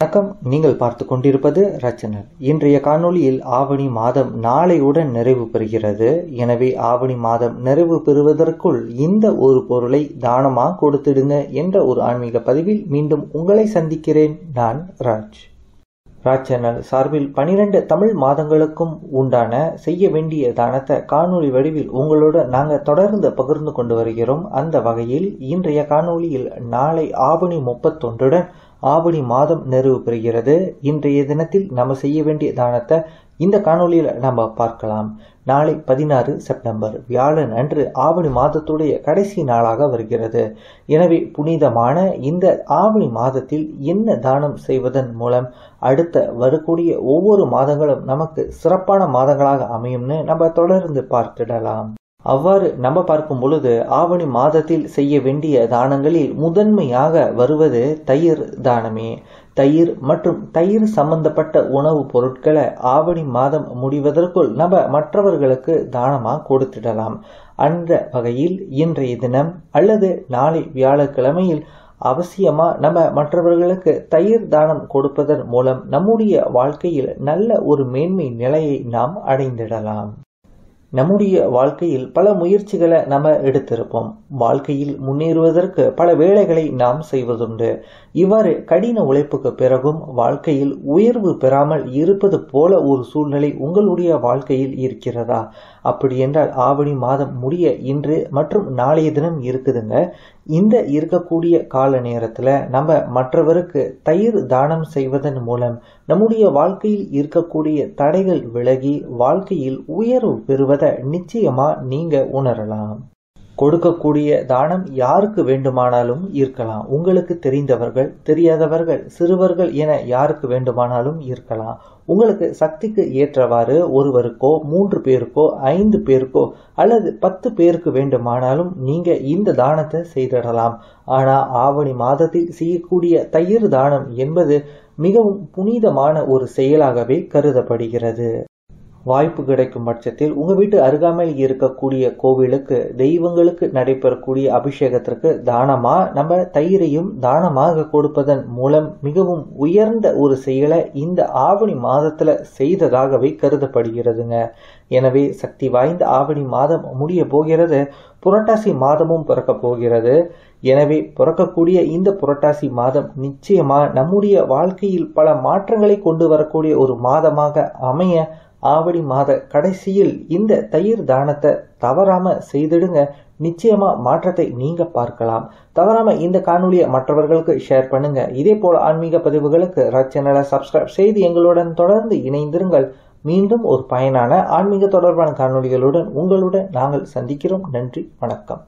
வணக்கம் நீங்கள் பார்த்து கொண்டிருப்பது ரச்சனல் இன்றைய காணொளியில் ஆவணி மாதம் நாளையுடன் நிறைவு பெறுகிறது எனவே ஆவணி மாதம் நிறைவு பெறுவதற்குள் இந்த ஒரு பொருளை தானமா கொடுத்திடுங்க என்ற ஒரு ஆன்மீக பதிவில் மீண்டும் உங்களை சந்திக்கிறேன் நான் ராஜ் ராஜ் சேனல் சார்பில் பனிரெண்டு தமிழ் மாதங்களுக்கும் உண்டான செய்ய வேண்டிய தானத்தை காணொளி வடிவில் உங்களோட நாங்கள் தொடர்ந்து பகிர்ந்து கொண்டு வருகிறோம் அந்த வகையில் இன்றைய காணொளியில் நாளை ஆவணி முப்பத்தொன்றுடன் ஆவணி மாதம் நிறைவு பெறுகிறது இன்றைய தினத்தில் நம்ம செய்ய வேண்டிய தானத்தை இந்த காணொளியில் நம்ம பார்க்கலாம் நாளை பதினாறு செப்டம்பர் வியாழன் அன்று ஆவணி மாதத்துடைய கடைசி நாளாக வருகிறது எனவே புனிதமான இந்த ஆவணி மாதத்தில் என்ன தானம் செய்வதன் மூலம் அடுத்த வரக்கூடிய ஒவ்வொரு மாதங்களும் நமக்கு சிறப்பான மாதங்களாக அமையும்னு நம்ம தொடர்ந்து பார்த்திடலாம் அவ்வாறு நம்ம பார்க்கும் பொழுது ஆவணி மாதத்தில் செய்ய வேண்டிய தானங்களில் முதன்மையாக வருவது தயிர் தானமே தயிர் மற்றும் தயிர் சம்பந்தப்பட்ட உணவுப் பொருட்களை ஆவணி மாதம் முடிவதற்குள் நம்ம மற்றவர்களுக்கு தானமாக கொடுத்திடலாம் அந்த வகையில் இன்றைய தினம் அல்லது நாளை வியாழக்கிழமையில் அவசியமா நம்ம மற்றவர்களுக்கு தயிர் தானம் கொடுப்பதன் மூலம் நம்முடைய வாழ்க்கையில் நல்ல ஒரு மேன்மை நிலையை நாம் அடைந்திடலாம் நம்முடைய வாழ்க்கையில் பல முயற்சிகளை நம்ம எடுத்திருப்போம் வாழ்க்கையில் முன்னேறுவதற்கு பல வேலைகளை நாம் செய்வதுண்டு இவ்வாறு கடின உழைப்புக்கு பிறகும் வாழ்க்கையில் உயர்வு பெறாமல் இருப்பது போல ஒரு சூழ்நிலை உங்களுடைய வாழ்க்கையில் இருக்கிறதா அப்படி என்றால் ஆவணி மாதம் முடிய இன்று மற்றும் நாளைய தினம் இருக்குதுங்க இந்த இருக்கக்கூடிய கால நேரத்தில் நம்ம மற்றவருக்கு தயிர் தானம் செய்வதன் மூலம் நம்முடைய வாழ்க்கையில் இருக்கக்கூடிய தடைகள் விலகி வாழ்க்கையில் உயர்வு பெறுவதை நிச்சயமா நீங்க உணரலாம் கொடுக்கக்கூடிய தானம் யாருக்கு வேண்டுமானாலும் இருக்கலாம் உங்களுக்கு தெரிந்தவர்கள் தெரியாதவர்கள் சிறுவர்கள் என யாருக்கு வேண்டுமானாலும் இருக்கலாம் உங்களுக்கு சக்திக்கு ஏற்றவாறு ஒருவருக்கோ மூன்று பேருக்கோ ஐந்து பேருக்கோ அல்லது பத்து பேருக்கு வேண்டுமானாலும் நீங்க இந்த தானத்தை செய்திடலாம் ஆனா ஆவணி மாதத்தில் செய்யக்கூடிய தயிர் தானம் என்பது மிகவும் புனிதமான ஒரு செயலாகவே கருதப்படுகிறது வாய்ப்பு கிடைக்கும் பட்சத்தில் உங்கள் வீட்டு அருகாமையில் இருக்கக்கூடிய கோவிலுக்கு தெய்வங்களுக்கு நடைபெறக்கூடிய அபிஷேகத்திற்கு தானமாக நம்ம தயிரையும் தானமாக கொடுப்பதன் மூலம் மிகவும் உயர்ந்த ஒரு செயலை இந்த ஆவணி மாதத்தில் செய்ததாகவே கருதப்படுகிறதுங்க எனவே சக்தி வாய்ந்த ஆவணி மாதம் முடிய போகிறது புரட்டாசி மாதமும் பிறக்க போகிறது எனவே பிறக்கக்கூடிய இந்த புரட்டாசி மாதம் நிச்சயமா நம்முடைய வாழ்க்கையில் பல மாற்றங்களை கொண்டு வரக்கூடிய ஒரு மாதமாக அமைய ஆவணி மாத கடைசியில் இந்த தயிர் தானத்தை தவறாம செய்திடுங்க நிச்சயமா மாற்றத்தை நீங்க பார்க்கலாம் தவறாம இந்த காணொலியை மற்றவர்களுக்கு ஷேர் பண்ணுங்க இதே போல ஆன்மீக பதிவுகளுக்கு ரச் சேனலை சப்ஸ்கிரைப் செய்து எங்களுடன் தொடர்ந்து இணைந்திருங்கள் மீண்டும் ஒரு பயனான ஆன்மீக தொடர்பான காணொலிகளுடன் உங்களுடன் நாங்கள் சந்திக்கிறோம் நன்றி வணக்கம்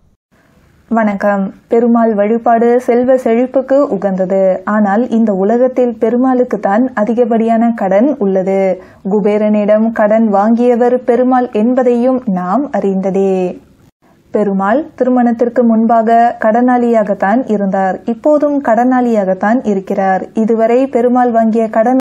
வணக்கம் பெருமாள் வழிபாடு செல்வ செழிப்புக்கு உகந்தது ஆனால் இந்த உலகத்தில் பெருமாளுக்கு தான் அதிகப்படியான கடன் உள்ளது குபேரனிடம் கடன் வாங்கியவர் பெருமாள் என்பதையும் நாம் அறிந்ததே பெருமாள் திருமணத்திற்கு முன்பாக கடனாளியாகத்தான் இருந்தார் இப்போதும் கடனாளியாகத்தான் இருக்கிறார் இதுவரை பெருமாள் வாங்கிய கடன்